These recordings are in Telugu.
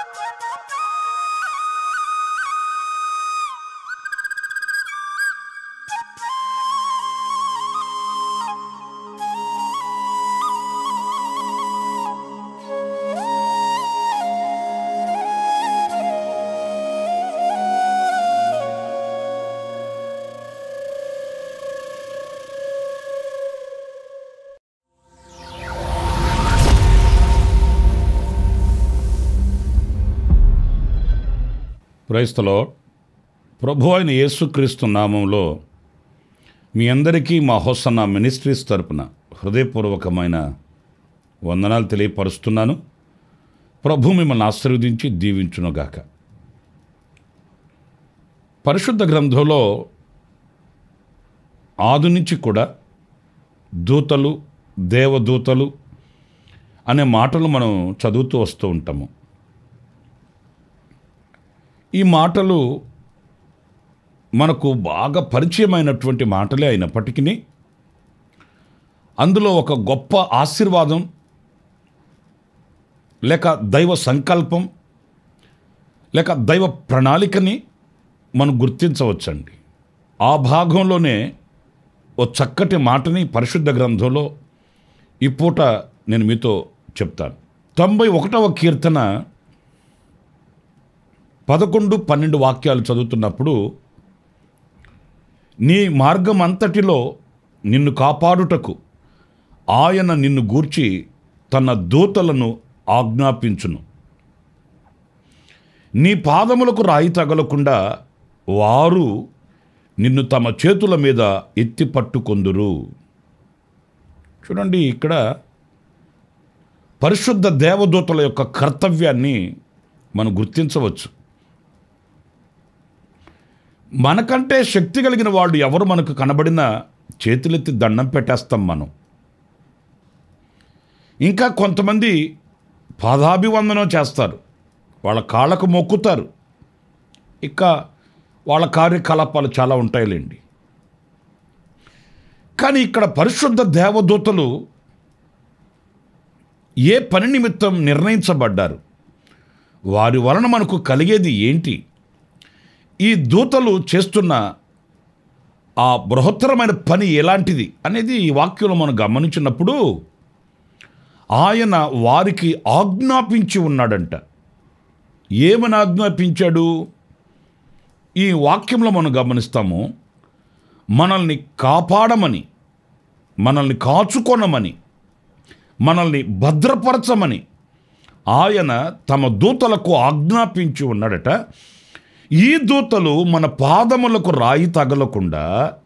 క్రైస్తలో ప్రభు అయిన యేసుక్రీస్తు నామంలో మీ అందరికీ మా హోసన్న మినిస్ట్రీస్ తరపున హృదయపూర్వకమైన వందనాలు తెలియపరుస్తున్నాను ప్రభు మిమ్మల్ని ఆశీర్వదించి దీవించునుగాక పరిశుద్ధ గ్రంథంలో ఆది నుంచి కూడా దూతలు దేవదూతలు అనే మాటలు మనం చదువుతూ వస్తూ ఉంటాము ఈ మాటలు మనకు బాగా పరిచయమైనటువంటి మాటలే అయినప్పటికీ అందులో ఒక గొప్ప ఆశీర్వాదం లేక దైవ సంకల్పం లేక దైవ ప్రణాళికని మనం గుర్తించవచ్చండి ఆ భాగంలోనే ఓ చక్కటి మాటని పరిశుద్ధ గ్రంథంలో ఈ పూట నేను మీతో చెప్తాను తొంభై ఒకటవ కీర్తన పదకొండు పన్నెండు వాక్యాలు చదువుతున్నప్పుడు నీ మార్గం అంతటిలో నిన్ను కాపాడుటకు ఆయన నిన్ను గూర్చి తన దూతలను ఆజ్ఞాపించును నీ పాదములకు రాయి తగలకుండా వారు నిన్ను తమ చేతుల మీద ఎత్తి పట్టుకొందురు చూడండి ఇక్కడ పరిశుద్ధ దేవదూతల యొక్క కర్తవ్యాన్ని మనం గుర్తించవచ్చు మనకంటే శక్తి కలిగిన వాళ్ళు ఎవరు మనకు కనబడినా చేతులెత్తి దండం పెట్టేస్తాం మనం ఇంకా కొంతమంది పాదాభివందనం చేస్తారు వాళ్ళ కాళ్ళకు మొక్కుతారు ఇక వాళ్ళ కార్యకలాపాలు చాలా ఉంటాయిలేండి కానీ ఇక్కడ పరిశుద్ధ దేవదూతలు ఏ పని నిమిత్తం నిర్ణయించబడ్డారు వారి వలన మనకు కలిగేది ఏంటి ఈ దూతలు చేస్తున్న ఆ బృహత్తరమైన పని ఎలాంటిది అనేది ఈ వాక్యంలో మనం గమనించినప్పుడు ఆయన వారికి ఆజ్ఞాపించి ఉన్నాడంట ఏమని ఆజ్ఞాపించాడు ఈ వాక్యంలో మనం గమనిస్తాము మనల్ని కాపాడమని మనల్ని కాచుకొనమని మనల్ని భద్రపరచమని ఆయన తమ దూతలకు ఆజ్ఞాపించి ఉన్నాడట ఈ దూతలు మన పాదములకు రాయి తగలకుండా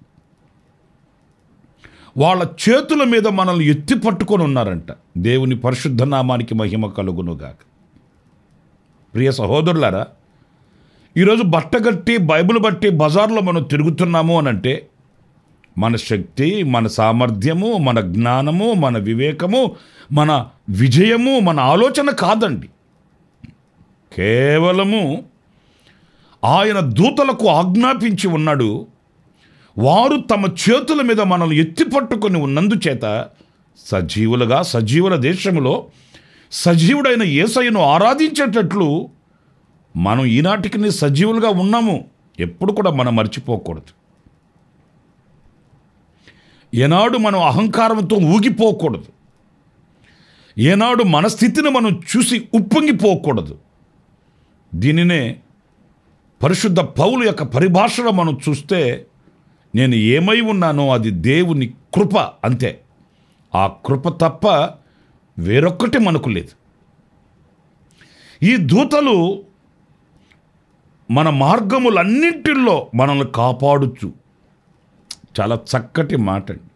వాళ్ళ చేతుల మీద మనల్ని ఎత్తి పట్టుకొని ఉన్నారంట దేవుని పరిశుద్ధ నామానికి మహిమ కలుగునుగాక ప్రియ సహోదరులారా ఈరోజు బట్టగట్టి బైబిల్ బట్టి బజార్లో మనం తిరుగుతున్నాము అని అంటే మన శక్తి మన సామర్థ్యము మన జ్ఞానము మన వివేకము మన విజయము మన ఆలోచన కాదండి కేవలము ఆయన దూతలకు ఆజ్ఞాపించి ఉన్నాడు వారు తమ చేతుల మీద మనల్ని ఎత్తి పట్టుకొని ఉన్నందుచేత సజీవులుగా సజీవుల దేశంలో సజీవుడైన యేసయ్యను ఆరాధించేటట్లు మనం ఈనాటికి సజీవులుగా ఉన్నాము ఎప్పుడు కూడా మనం మర్చిపోకూడదు ఏనాడు మనం అహంకారంతో ఊగిపోకూడదు ఏనాడు మన స్థితిని మనం చూసి ఉప్పొంగిపోకూడదు దీనినే పరిశుద్ధ పౌలు యొక్క పరిభాషలో మనం చూస్తే నేను ఏమై ఉన్నానో అది దేవుని కృప అంతే ఆ కృప తప్ప వేరొక్కటి మనకు లేదు ఈ దూతలు మన మార్గములన్నింటిల్లో మనల్ని కాపాడుచు చాలా చక్కటి మాట అండి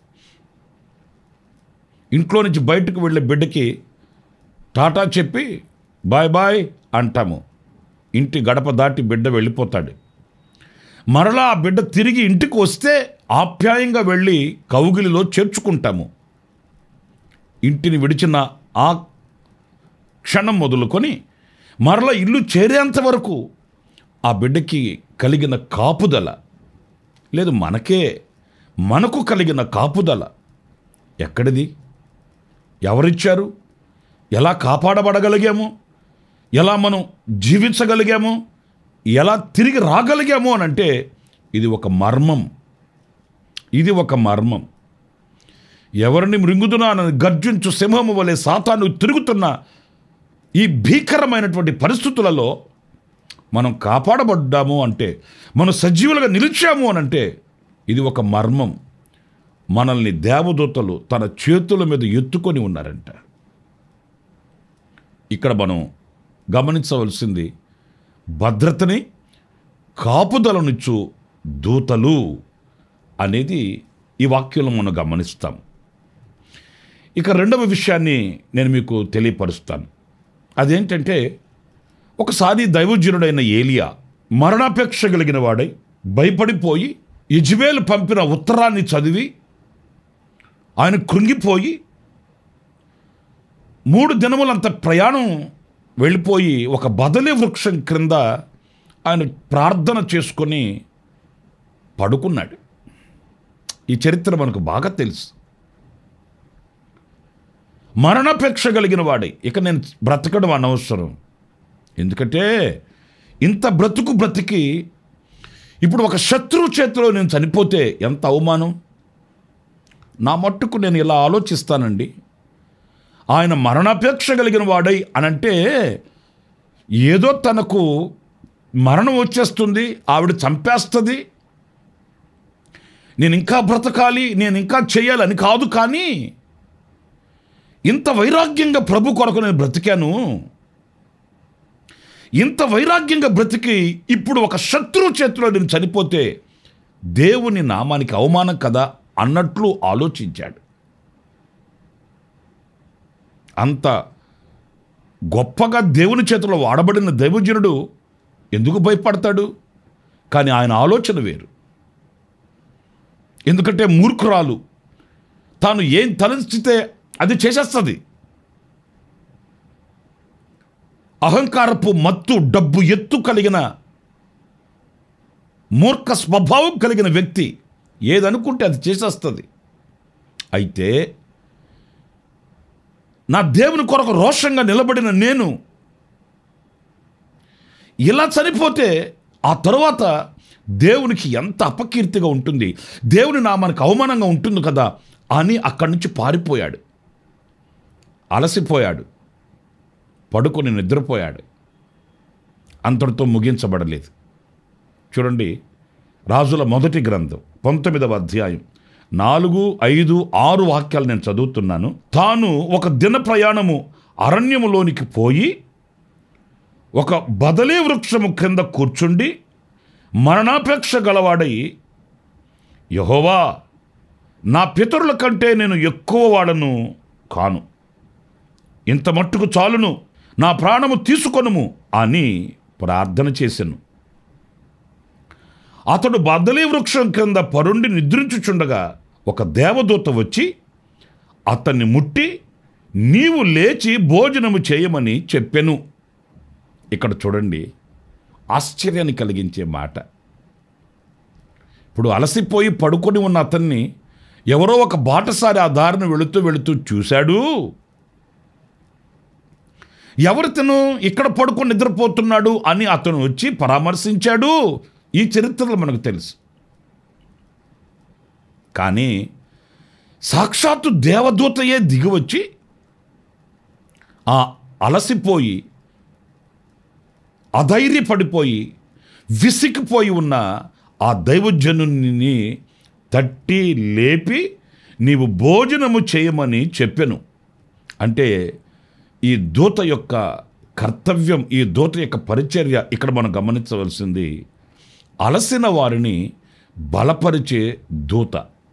ఇంట్లో నుంచి బయటకు వెళ్ళే బిడ్డకి టాటా చెప్పి బాయ్ బాయ్ అంటాము ఇంటి గడప దాటి బిడ్డ వెళ్ళిపోతాడు మరలా ఆ బిడ్డ తిరిగి ఇంటికి వస్తే ఆప్యాయంగా వెళ్ళి కౌగిలిలో చేర్చుకుంటాము ఇంటిని విడిచిన ఆ క్షణం మొదలుకొని మరలా ఇల్లు చేరేంత వరకు ఆ బిడ్డకి కలిగిన కాపుదల లేదు మనకే మనకు కలిగిన కాపుదల ఎక్కడిది ఎవరిచ్చారు ఎలా కాపాడబడగలిగాము ఎలా మనం జీవించగలిగాము ఎలా తిరిగి రాగలిగాము అని అంటే ఇది ఒక మర్మం ఇది ఒక మర్మం ఎవరిని మృంగుదునానని గర్జించు సింహము వలె సాతాను తిరుగుతున్న ఈ భీకరమైనటువంటి పరిస్థితులలో మనం కాపాడబడ్డాము అంటే మనం సజీవులుగా నిలిచాము అని అంటే ఇది ఒక మర్మం మనల్ని దేవదూతలు తన చేతుల మీద ఎత్తుకొని ఉన్నారంట ఇక్కడ మనం గమనించవలసింది భద్రతని కాపుదలనిచ్చు దూతలు అనేది ఈ వాక్యంలో మనం గమనిస్తాం ఇక రెండవ విషయాన్ని నేను మీకు తెలియపరుస్తాను అదేంటంటే ఒకసారి దైవజనుడైన ఏలియా మరణాపేక్ష కలిగిన వాడై భయపడిపోయి ఇజ్బేలు పంపిన ఉత్తరాన్ని చదివి ఆయన కృంగిపోయి మూడు దినములంత ప్రయాణం వెళ్ళిపోయి ఒక బదలి వృక్షం క్రింద ఆయన ప్రార్థన చేసుకొని పడుకున్నాడు ఈ చరిత్ర మనకు బాగా తెలుసు మరణాపేక్ష కలిగిన వాడే ఇక నేను బ్రతకడం అనవసరం ఎందుకంటే ఇంత బ్రతుకు బ్రతికి ఇప్పుడు ఒక శత్రువు చేతిలో నేను చనిపోతే ఎంత అవమానం నా మట్టుకు నేను ఇలా ఆలోచిస్తానండి ఆయన మరణాపేక్ష కలిగిన వాడై అనంటే ఏదో తనకు మరణం వచ్చేస్తుంది ఆవిడ చంపేస్తుంది నేను ఇంకా బ్రతకాలి నేను ఇంకా చేయాలని కాదు కానీ ఇంత వైరాగ్యంగా ప్రభు కొరకు నేను బ్రతికాను ఇంత వైరాగ్యంగా బ్రతికి ఇప్పుడు ఒక శత్రువు చేతిలో నేను చనిపోతే దేవుని నామానికి అవమానం కదా అన్నట్లు ఆలోచించాడు అంత గొప్పగా దేవుని చేతిలో వాడబడిన దైవజనుడు ఎందుకు భయపడతాడు కానీ ఆయన ఆలోచన వేరు ఎందుకంటే మూర్ఖురాలు తాను ఏం తలచితే అది చేసేస్తుంది అహంకారపు మత్తు డబ్బు ఎత్తు కలిగిన మూర్ఖ స్వభావం కలిగిన వ్యక్తి ఏదనుకుంటే అది చేసేస్తుంది అయితే నా దేవుని కొరకు రోషంగా నిలబడిన నేను ఇలా చనిపోతే ఆ తరువాత దేవునికి ఎంత అపకీర్తిగా ఉంటుంది దేవుని నామానికి అవమానంగా ఉంటుంది కదా అని అక్కడి నుంచి పారిపోయాడు అలసిపోయాడు పడుకొని నిద్రపోయాడు అంతటితో ముగించబడలేదు చూడండి రాజుల మొదటి గ్రంథం పంతొమ్మిదవ అధ్యాయం నాలుగు ఐదు ఆరు వాక్యాలు నేను చదువుతున్నాను తాను ఒక దిన ప్రయాణము అరణ్యములోనికి పోయి ఒక బదలీ వృక్షము క్రింద కూర్చుండి మరణాపేక్ష గలవాడై యహోవా నా పితరుల కంటే నేను ఎక్కువ వాడను కాను ఇంత మట్టుకు చాలును నా ప్రాణము తీసుకొనుము అని ప్రార్థన చేశాను అతడు బద్దలీ వృక్షం కింద పరుండి నిద్రించుచుండగా ఒక దేవదూత వచ్చి అతన్ని ముట్టి నీవు లేచి భోజనము చేయమని చెప్పెను ఇక్కడ చూడండి ఆశ్చర్యాన్ని కలిగించే మాట ఇప్పుడు అలసిపోయి పడుకొని ఉన్న అతన్ని ఎవరో ఒక బాటసారి ఆ దారిని వెళుతూ వెళుతూ చూశాడు ఎవరు తను ఇక్కడ పడుకొని నిద్రపోతున్నాడు అని అతను వచ్చి పరామర్శించాడు ఈ చరిత్రలో మనకు తెలుసు కానీ సాక్షాత్తు దేవదూతయే దిగివచ్చి ఆ అలసిపోయి అధైర్యపడిపోయి విసిగిపోయి ఉన్న ఆ దైవజనుని తట్టి లేపి నీవు భోజనము చేయమని చెప్పెను అంటే ఈ దూత యొక్క కర్తవ్యం ఈ దూత యొక్క పరిచర్య ఇక్కడ మనం గమనించవలసింది అలసిన వారిని బలపరిచే దూత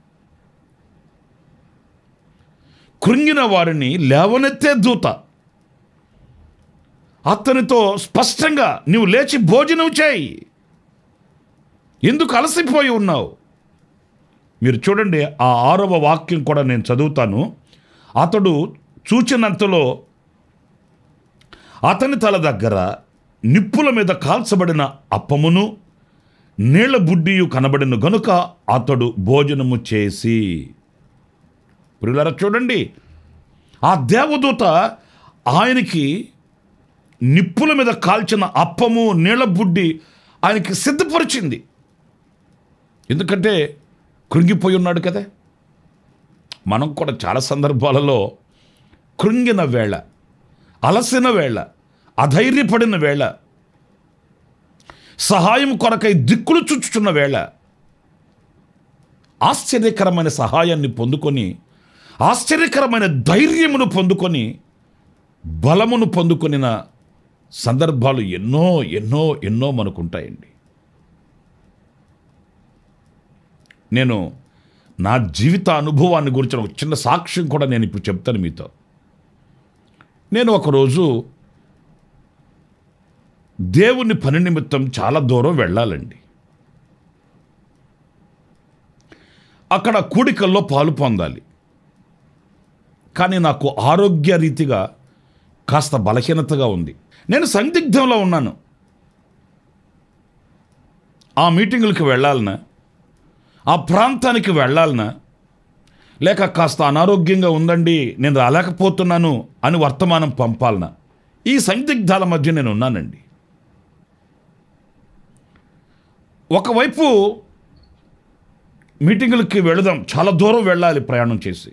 కృంగిన వారిని లేవనెత్తే దూత అతనితో స్పష్టంగా నీవు లేచి భోజనం చేయి ఎందుకు అలసిపోయి ఉన్నావు మీరు చూడండి ఆ ఆరవ వాక్యం కూడా నేను చదువుతాను అతడు చూచినంతలో అతని తల దగ్గర నిప్పుల మీద కాల్చబడిన అప్పమును నీళ్ల బుడ్డియు కనబడిన గనుక అతడు భోజనము చేసి ప్రియులారా చూడండి ఆ దేవదూత ఆయనకి నిప్పుల మీద కాల్చిన అప్పము నీళ్ళ బుడ్డి ఆయనకి సిద్ధపరిచింది ఎందుకంటే కృంగిపోయి ఉన్నాడు కదా మనం కూడా చాలా సందర్భాలలో కృంగిన వేళ అలసిన వేళ అధైర్యపడిన వేళ సహాయం కొరకై దిక్కులు చుచ్చుచున్న వేళ ఆశ్చర్యకరమైన సహాయాన్ని పొందుకొని ఆశ్చర్యకరమైన ధైర్యమును పొందుకొని బలమును పొందుకొనిన సందర్భాలు ఎన్నో ఎన్నో ఎన్నో మనకుంటాయండి నేను నా జీవిత అనుభవాన్ని గురించిన ఒక చిన్న సాక్ష్యం కూడా నేను ఇప్పుడు చెప్తాను మీతో నేను ఒకరోజు దేవుని పని నిమిత్తం చాలా దూరం వెళ్ళాలండి అక్కడ కూడికల్లో పాలు పొందాలి కానీ నాకు ఆరోగ్య రీతిగా కాస్త బలహీనతగా ఉంది నేను సందిగ్ధంలో ఉన్నాను ఆ మీటింగులకి వెళ్ళాలనా ఆ ప్రాంతానికి వెళ్ళాలనా లేక కాస్త అనారోగ్యంగా ఉందండి నేను రాలేకపోతున్నాను అని వర్తమానం పంపాలనా ఈ సందిగ్ధాల మధ్య నేను ఉన్నానండి ఒకవైపు మీటింగులకి వెళదాం చాలా దూరం వెళ్ళాలి ప్రయాణం చేసి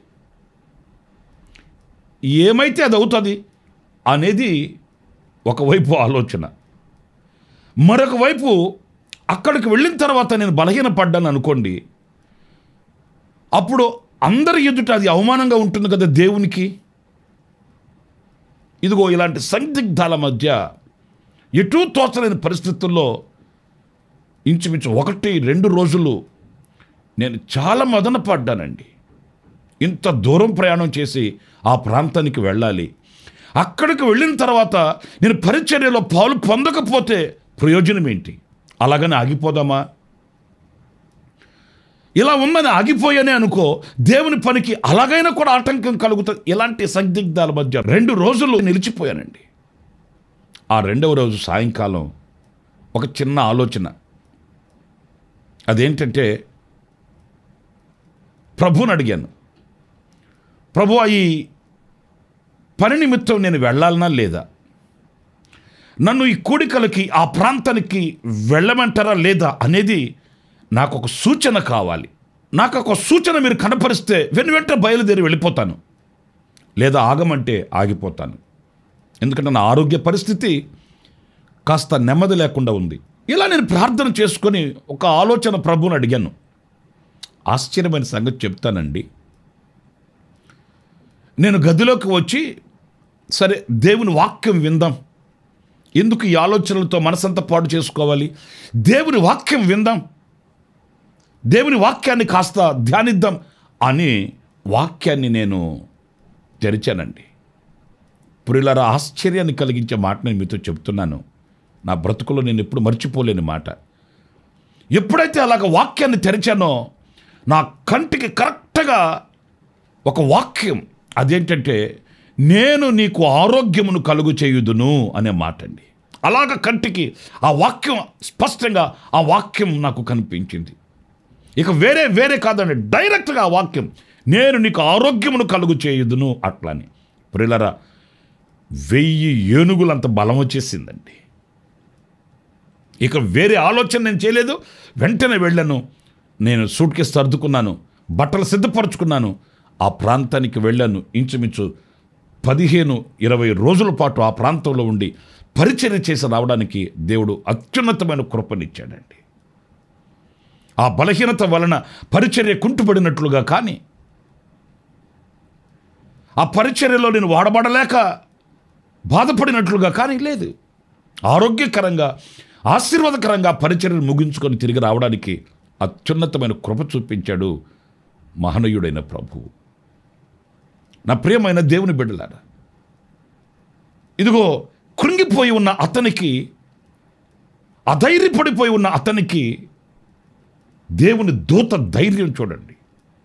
ఏమైతే అది అవుతుంది అనేది ఒకవైపు ఆలోచన మరొక వైపు అక్కడికి వెళ్ళిన తర్వాత నేను బలహీనపడ్డాను అనుకోండి అప్పుడు అందరి ఎదుట అది అవమానంగా ఉంటుంది కదా దేవునికి ఇదిగో ఇలాంటి సందిగ్ధాల మధ్య ఎటూ తోచలేని పరిస్థితుల్లో ఇంచుమించు ఒకటి రెండు రోజులు నేను చాలా మదన పడ్డానండి ఇంత దూరం ప్రయాణం చేసి ఆ ప్రాంతానికి వెళ్ళాలి అక్కడికి వెళ్ళిన తర్వాత నేను పరిచర్యలో పాలు పొందకపోతే ప్రయోజనం ఏంటి అలాగని ఆగిపోదామా ఇలా ఉందని ఆగిపోయానే అనుకో దేవుని పనికి అలాగైనా కూడా ఆటంకం కలుగుతుంది ఇలాంటి సందిగ్ధాల మధ్య రెండు రోజులు నిలిచిపోయానండి ఆ రెండవ రోజు సాయంకాలం ఒక చిన్న ఆలోచన అదేంటంటే ప్రభుని అడిగాను ప్రభు ఈ పని నిమిత్తం నేను వెళ్ళాలనా లేదా నన్ను ఈ కూడికలకి ఆ ప్రాంతానికి వెళ్ళమంటారా లేదా అనేది నాకు ఒక సూచన కావాలి నాకు ఒక సూచన మీరు కనపరిస్తే వెను వెంట బయలుదేరి వెళ్ళిపోతాను లేదా ఆగమంటే ఆగిపోతాను ఎందుకంటే నా ఆరోగ్య పరిస్థితి కాస్త నెమ్మది లేకుండా ఉంది ఇలా నేను ప్రార్థన చేసుకొని ఒక ఆలోచన ప్రభువుని అడిగాను ఆశ్చర్యమైన సంగతి చెప్తానండి నేను గదిలోకి వచ్చి సరే దేవుని వాక్యం విందాం ఎందుకు ఈ ఆలోచనలతో మనసంతా పాడు చేసుకోవాలి దేవుని వాక్యం విందాం దేవుని వాక్యాన్ని కాస్త ధ్యానిద్దాం అని వాక్యాన్ని నేను తెరిచానండి పురిలరా ఆశ్చర్యాన్ని కలిగించే మాట నేను మీతో చెప్తున్నాను నా బ్రతుకులో నేను ఎప్పుడు మర్చిపోలేని మాట ఎప్పుడైతే అలాగ వాక్యాన్ని తెరిచానో నా కంటికి కరెక్ట్గా ఒక వాక్యం అదేంటంటే నేను నీకు ఆరోగ్యమును కలుగు చేయుదును అనే మాట అండి అలాగ కంటికి ఆ వాక్యం స్పష్టంగా ఆ వాక్యం నాకు కనిపించింది ఇక వేరే వేరే కాదండి డైరెక్ట్గా ఆ వాక్యం నేను నీకు ఆరోగ్యమును కలుగు చేయుదును అట్లని ప్రిలరా వెయ్యి ఏనుగులంత బలం వచ్చేసిందండి ఇక వేరే ఆలోచన నేను చేయలేదు వెంటనే వెళ్ళాను నేను సూట్ కేసు సర్దుకున్నాను బట్టలు సిద్ధపరచుకున్నాను ఆ ప్రాంతానికి వెళ్ళాను ఇంచుమించు పదిహేను ఇరవై రోజుల పాటు ఆ ప్రాంతంలో ఉండి పరిచర్య చేసి రావడానికి దేవుడు అత్యున్నతమైన కృపనిచ్చాడండి ఆ బలహీనత వలన పరిచర్య కుంటుపడినట్లుగా కానీ ఆ పరిచర్యలో నేను వాడబడలేక బాధపడినట్లుగా కానీ లేదు ఆరోగ్యకరంగా ఆశీర్వాదకరంగా పరిచర్యను ముగించుకొని తిరిగి రావడానికి అత్యున్నతమైన కృప చూపించాడు మహనీయుడైన ప్రభువు నా ప్రియమైన దేవుని బిడ్డలారా ఇదిగో కృంగిపోయి ఉన్న అతనికి అధైర్యపడిపోయి ఉన్న అతనికి దేవుని దూత ధైర్యం చూడండి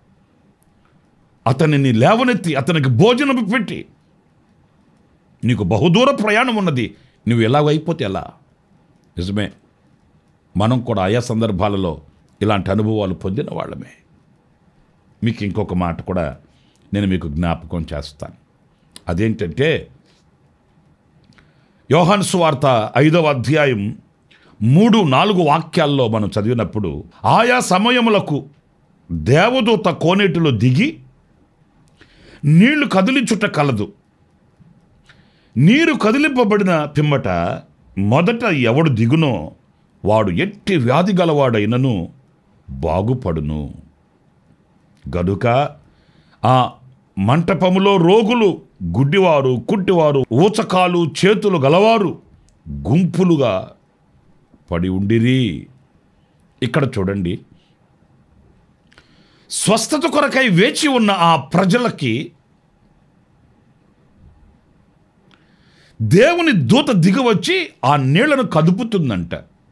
అతనిని లేవనెత్తి అతనికి భోజనం పెట్టి నీకు బహుదూర ప్రయాణం ఉన్నది నువ్వు ఎలాగైపోతే ఎలా నిజమే మనం కూడా ఆయా సందర్భాలలో ఇలాంటి అనుభవాలు పొందిన వాళ్ళమే మీకు ఇంకొక మాట కూడా నేను మీకు జ్ఞాపకం చేస్తాను అదేంటంటే యోహాను సువార్త ఐదవ అధ్యాయం మూడు నాలుగు వాక్యాల్లో మనం చదివినప్పుడు ఆయా సమయములకు దేవదూత కోనేటిలో దిగి నీళ్లు కదిలించుట కలదు నీరు కదిలింపబడిన పిమ్మట మొదట ఎవడు దిగునో వాడు ఎట్టి వ్యాధి గలవాడైనను బాగుపడును గనుక ఆ మంటపములో రోగులు గుడ్డివారు కుంటివారు ఊచకాలు చేతులు గలవారు గుంపులుగా పడి ఉండిరి ఇక్కడ చూడండి స్వస్థత కొరకై వేచి ఉన్న ఆ ప్రజలకి దేవుని దూత దిగవచ్చి ఆ నీళ్లను కదుపుతుందంట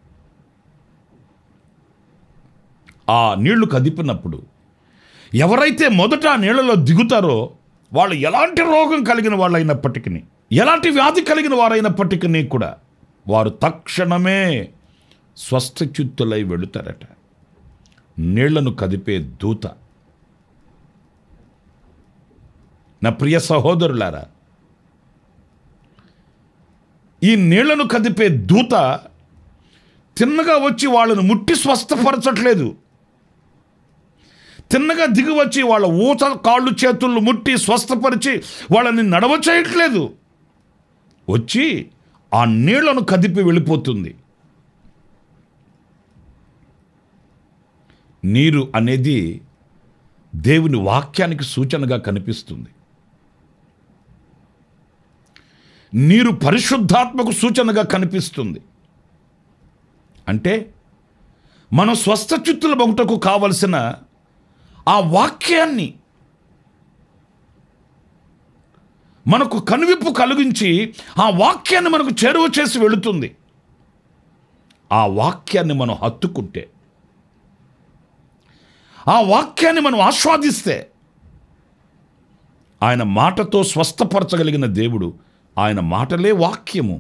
ఆ నీళ్లు కదిపినప్పుడు ఎవరైతే మొదట ఆ నీళ్లలో దిగుతారో వాళ్ళు ఎలాంటి రోగం కలిగిన వాళ్ళైనప్పటికీ ఎలాంటి వ్యాధి కలిగిన వారైనప్పటికీ కూడా వారు తక్షణమే స్వస్థచిత్తులై వెళుతారట నీళ్లను కదిపే దూత నా ప్రియ సహోదరులారా ఈ నీళ్లను కదిపే దూత తిన్నగా వచ్చి వాళ్ళను ముట్టి స్వస్థపరచట్లేదు తిన్నగా దిగి వచ్చి వాళ్ళ ఊత కాళ్ళు చేతులు ముట్టి స్వస్థపరిచి వాళ్ళని నడవ చేయట్లేదు వచ్చి ఆ నీళ్లను కదిపి వెళ్ళిపోతుంది నీరు అనేది దేవుని వాక్యానికి సూచనగా కనిపిస్తుంది నీరు పరిశుద్ధాత్మకు సూచనగా కనిపిస్తుంది అంటే మన స్వస్థచిత్తుల బొగుటకు కావలసిన ఆ వాక్యాన్ని మనకు కనువిప్పు కలిగించి ఆ వాక్యాన్ని మనకు చేరువ చేసి వెళుతుంది ఆ వాక్యాన్ని మనం హత్తుకుంటే ఆ వాక్యాన్ని మనం ఆస్వాదిస్తే ఆయన మాటతో స్వస్థపరచగలిగిన దేవుడు ఆయన మాటలే వాక్యము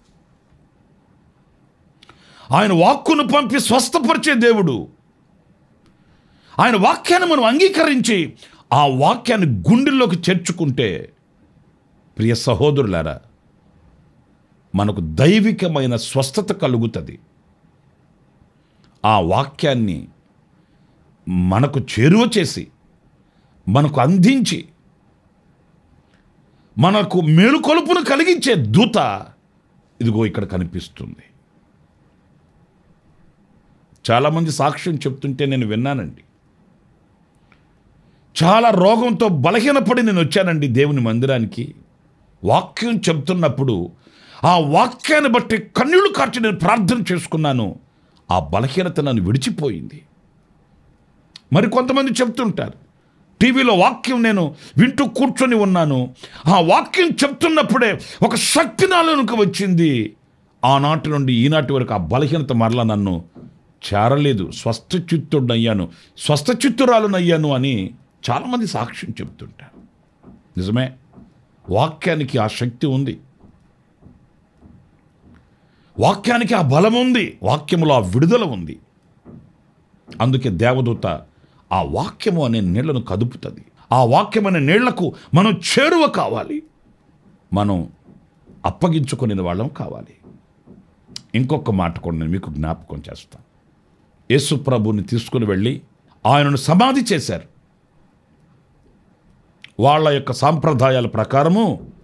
ఆయన వాక్కును పంపి స్వస్థపరిచే దేవుడు ఆయన వాక్యాన్ని మనం అంగీకరించి ఆ వాక్యాన్ని గుండెల్లోకి చేర్చుకుంటే ప్రియ సహోదరులారా మనకు దైవికమైన స్వస్థత కలుగుతుంది ఆ వాక్యాన్ని మనకు చేరువ చేసి మనకు అందించి మనకు మేలుకొలుపును కలిగించే దూత ఇదిగో ఇక్కడ కనిపిస్తుంది చాలామంది సాక్ష్యం చెప్తుంటే నేను విన్నానండి చాలా రోగంతో బలహీనపడి నేను వచ్చానండి దేవుని మందిరానికి వాక్యం చెప్తున్నప్పుడు ఆ వాక్యాన్ని బట్టి కన్నీళ్లు కార్చి నేను ప్రార్థన చేసుకున్నాను ఆ బలహీనత నన్ను విడిచిపోయింది మరి కొంతమంది చెప్తుంటారు టీవీలో వాక్యం నేను వింటూ కూర్చొని ఉన్నాను ఆ వాక్యం చెప్తున్నప్పుడే ఒక శక్తి నాలోనికి వచ్చింది ఆనాటి నుండి ఈనాటి వరకు ఆ బలహీనత మరలా నన్ను చేరలేదు స్వస్థ చిత్తుడయ్యాను స్వస్థ చిత్తురాలునయ్యాను అని చాలామంది సాక్ష్యం చెప్తుంటారు నిజమే వాక్యానికి ఆ శక్తి ఉంది వాక్యానికి ఆ బలం ఉంది వాక్యములో ఆ విడుదల ఉంది అందుకే దేవదూత ఆ వాక్యము అనే నీళ్లను కదుపుతుంది ఆ వాక్యం అనే నీళ్లకు మనం చేరువ కావాలి మనం అప్పగించుకునే వాళ్ళం కావాలి ఇంకొక మాట కూడా నేను మీకు జ్ఞాపకం చేస్తాను యేసు ప్రభుని తీసుకుని వెళ్ళి ఆయనను సమాధి చేశారు వాళ్ళ యొక్క సాంప్రదాయాల ప్రకారము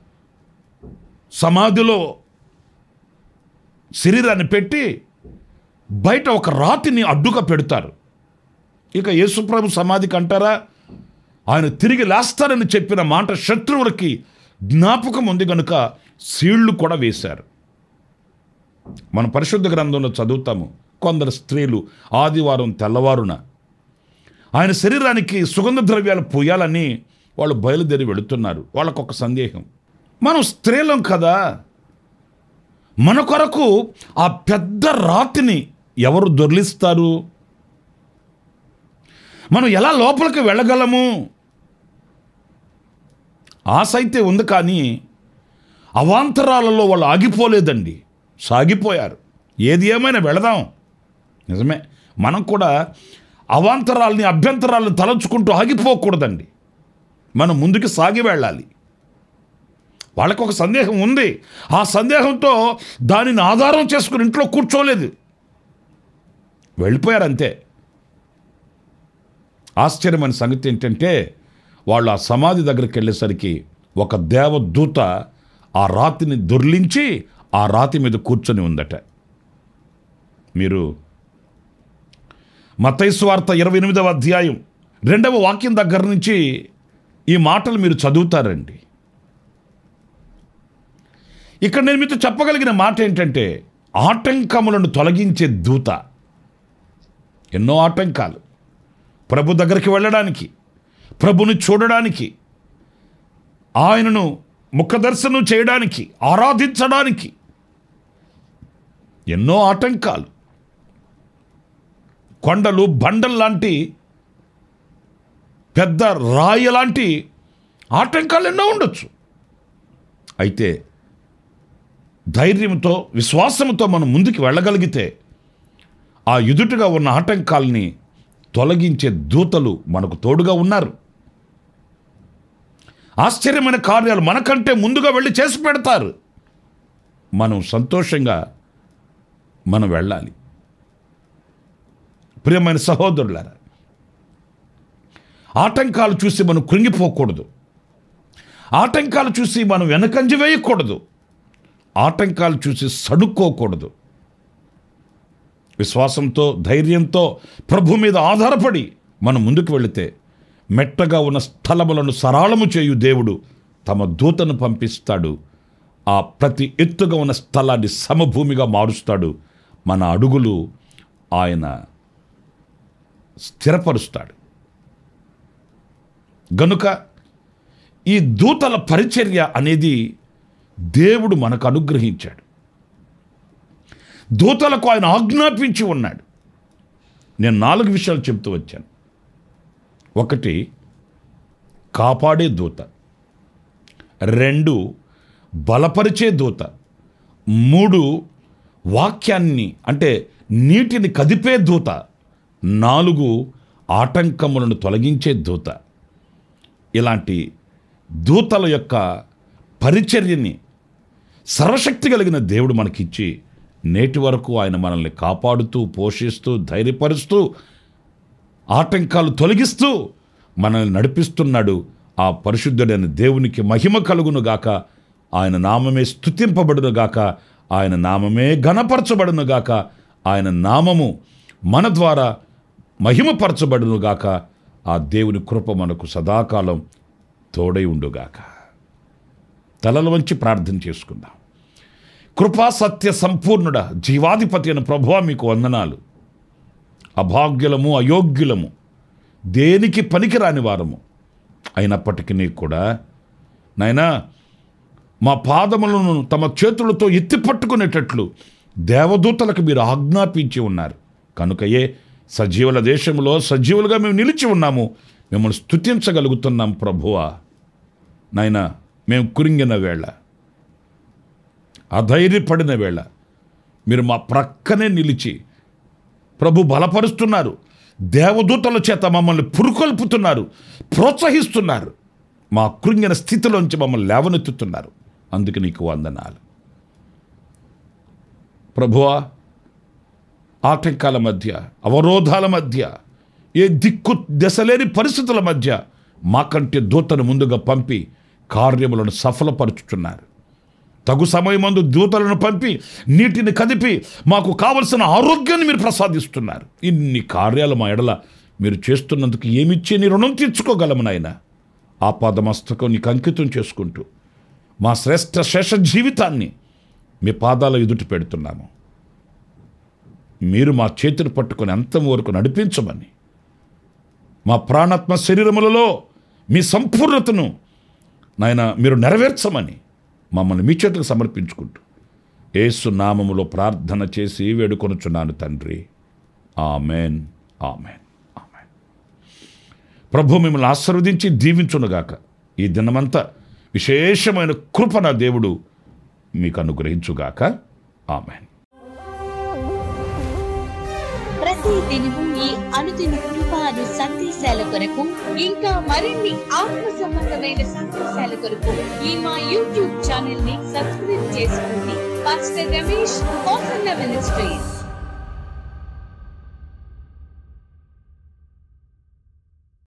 సమాధిలో శరీరాన్ని పెట్టి బయట ఒక రాతిని అడ్డుగా పెడతారు ఇక యేసుప్రభు సమాధికి అంటారా ఆయన తిరిగి లేస్తారని చెప్పిన మాట శత్రువులకి జ్ఞాపకం ఉంది కనుక సీళ్లు కూడా వేశారు మన పరిశుద్ధ గ్రంథంలో చదువుతాము కొందరు స్త్రీలు ఆదివారం తెల్లవారున ఆయన శరీరానికి సుగంధ ద్రవ్యాలు పోయాలని వాళ్ళు బయలుదేరి వెళుతున్నారు వాళ్ళకు ఒక సందేహం మనం స్త్రీలం కదా మన కొరకు ఆ పెద్ద రాతిని ఎవరు దొర్లిస్తారు మనం ఎలా లోపలికి వెళ్ళగలము ఆశ అయితే ఉంది కానీ అవాంతరాలలో వాళ్ళు ఆగిపోలేదండి సాగిపోయారు ఏది ఏమైనా వెళదాం నిజమే మనం కూడా అవాంతరాలని అభ్యంతరాలను తలంచుకుంటూ ఆగిపోకూడదండి మనం ముందుకు సాగి వెళ్ళాలి వాళ్ళకు ఒక సందేహం ఉంది ఆ సందేహంతో దానిని ఆధారం చేసుకుని ఇంట్లో కూర్చోలేదు వెళ్ళిపోయారు అంతే ఆశ్చర్యమైన సంగతి ఏంటంటే వాళ్ళు ఆ సమాధి దగ్గరికి వెళ్ళేసరికి ఒక దేవదూత ఆ రాతిని దొర్లించి ఆ రాతి మీద కూర్చొని ఉందట మీరు మతైసు వార్త ఇరవై ఎనిమిదవ అధ్యాయం రెండవ వాక్యం దగ్గర నుంచి ఈ మాటలు మీరు చదువుతారండి ఇక్కడ నేను మీతో చెప్పగలిగిన మాట ఏంటంటే ఆటంకములను తొలగించే దూత ఎన్నో ఆటంకాలు ప్రభు దగ్గరికి వెళ్ళడానికి ప్రభుని చూడడానికి ఆయనను ముఖదర్శనం చేయడానికి ఆరాధించడానికి ఎన్నో ఆటంకాలు కొండలు బండలు లాంటి పెద్ద రాయి లాంటి ఆటంకాలు ఎన్నో ఉండొచ్చు అయితే ధైర్యంతో విశ్వాసంతో మనం ముందుకు వెళ్ళగలిగితే ఆ ఎదుటిగా ఉన్న ఆటంకాల్ని తొలగించే దూతలు మనకు తోడుగా ఉన్నారు ఆశ్చర్యమైన కార్యాలు మనకంటే ముందుగా వెళ్ళి చేసి పెడతారు మనం సంతోషంగా మనం వెళ్ళాలి ప్రియమైన సహోదరులారా ఆటంకాలు చూసి మనం కృంగిపోకూడదు ఆటంకాలు చూసి మనం వెనకంజ వేయకూడదు ఆటంకాలు చూసి సడుక్కోకూడదు విశ్వాసంతో ధైర్యంతో ప్రభు మీద ఆధారపడి మనం ముందుకు వెళితే మెట్టగా ఉన్న స్థలములను సరాళము చేయు దేవుడు తమ దూతను పంపిస్తాడు ఆ ప్రతి ఎత్తుగా ఉన్న స్థలాన్ని సమభూమిగా మారుస్తాడు మన అడుగులు ఆయన స్థిరపరుస్తాడు గనుక ఈ దూతల పరిచర్య అనేది దేవుడు మనకు అనుగ్రహించాడు దూతలకు ఆయన ఆజ్ఞాపించి ఉన్నాడు నేను నాలుగు విషయాలు చెప్తూ వచ్చాను ఒకటి కాపాడే దూత రెండు బలపరిచే దూత మూడు వాక్యాన్ని అంటే నీటిని కదిపే దూత నాలుగు ఆటంకములను తొలగించే దూత ఇలాంటి దూతల యొక్క పరిచర్యని సర్వశక్తి కలిగిన దేవుడు మనకిచ్చి నేటి వరకు ఆయన మనల్ని కాపాడుతూ పోషిస్తూ ధైర్యపరుస్తూ ఆటంకాలు తొలగిస్తూ మనల్ని నడిపిస్తున్నాడు ఆ పరిశుద్ధుడైన దేవునికి మహిమ కలుగును గాక ఆయన నామమే స్తుతింపబడును గాక ఆయన నామమే ఘనపరచబడును గాక ఆయన నామము మన ద్వారా మహిమపరచబడును గాక ఆ దేవుని కృప మనకు సదాకాలం తోడై ఉండుగాక తలల వంచి ప్రార్థన చేసుకుందాం కృపా సత్య సంపూర్ణుడ జీవాధిపతి అయిన ప్రభువా మీకు వందనాలు అభాగ్యులము అయోగ్యులము దేనికి పనికిరాని వారము అయినప్పటికీ కూడా నాయనా మా పాదములను తమ చేతులతో ఎత్తి పట్టుకునేటట్లు దేవదూతలకు మీరు ఆజ్ఞాపించి ఉన్నారు కనుకయే సజీవుల దేశంలో సజీవులుగా మేము నిలిచి ఉన్నాము మిమ్మల్ని స్తుతించగలుగుతున్నాం ప్రభువా నాయనా మేము కురింగిన వేళ అధైర్యపడిన వేళ మీరు మా ప్రక్కనే నిలిచి ప్రభు బలపరుస్తున్నారు దేవదూతల చేత మమ్మల్ని పురుకొల్పుతున్నారు ప్రోత్సహిస్తున్నారు మా కృంగిన స్థితిలోంచి మమ్మల్ని లేవనెత్తుతున్నారు అందుకు నీకు వందనాలు ప్రభువా ఆటంకాల మధ్య అవరోధాల మధ్య ఏ దిక్కు దశలేని పరిస్థితుల మధ్య మాకంటే దూతను ముందుగా పంపి కార్యములను సఫలపరుచుతున్నారు తగు సమయమందు దూతలను పంపి నీటిని కదిపి మాకు కావలసిన ఆరోగ్యాన్ని మీరు ప్రసాదిస్తున్నారు ఇన్ని కార్యాలు మా ఎడల మీరు చేస్తున్నందుకు ఏమిచ్చి నీ రుణం తీర్చుకోగలము నాయన ఆపాదమస్తకం నీకు అంకితం చేసుకుంటూ మా శ్రేష్ఠ శేష జీవితాన్ని మీ పాదాల ఎదుటి పెడుతున్నాము మీరు మా చేతులు పట్టుకొని అంతం వరకు నడిపించమని మా ప్రాణాత్మ శరీరములలో మీ సంపూర్ణతను నాయన మీరు నెరవేర్చమని మమ్మల్ని మీ చేతులకు సమర్పించుకుంటూ ఏసు నామములో ప్రార్థన చేసి వేడుకొనుచున్నాను తండ్రి ఆమెన్ ఆమెన్ ఆమెన్ ప్రభు మిమ్మల్ని ఆశీర్వదించి దీవించునుగాక ఈ దినమంతా విశేషమైన కృప నా దేవుడు మీకు అనుగ్రహించుగాక ఆమెన్ ప్రతి దినము ఈ అనుదిన కృపాను సందేశాల కొరకు ఇంకా మరిన్ని ఆత్మ సంబంధమైన సందేశాల కొరకు ఈ మా యూట్యూబ్ ఛానల్ ని సబ్స్క్రైబ్ చేసుకోండి పాస్టర్ రమేష్ కోసన్న మినిస్ట్రీస్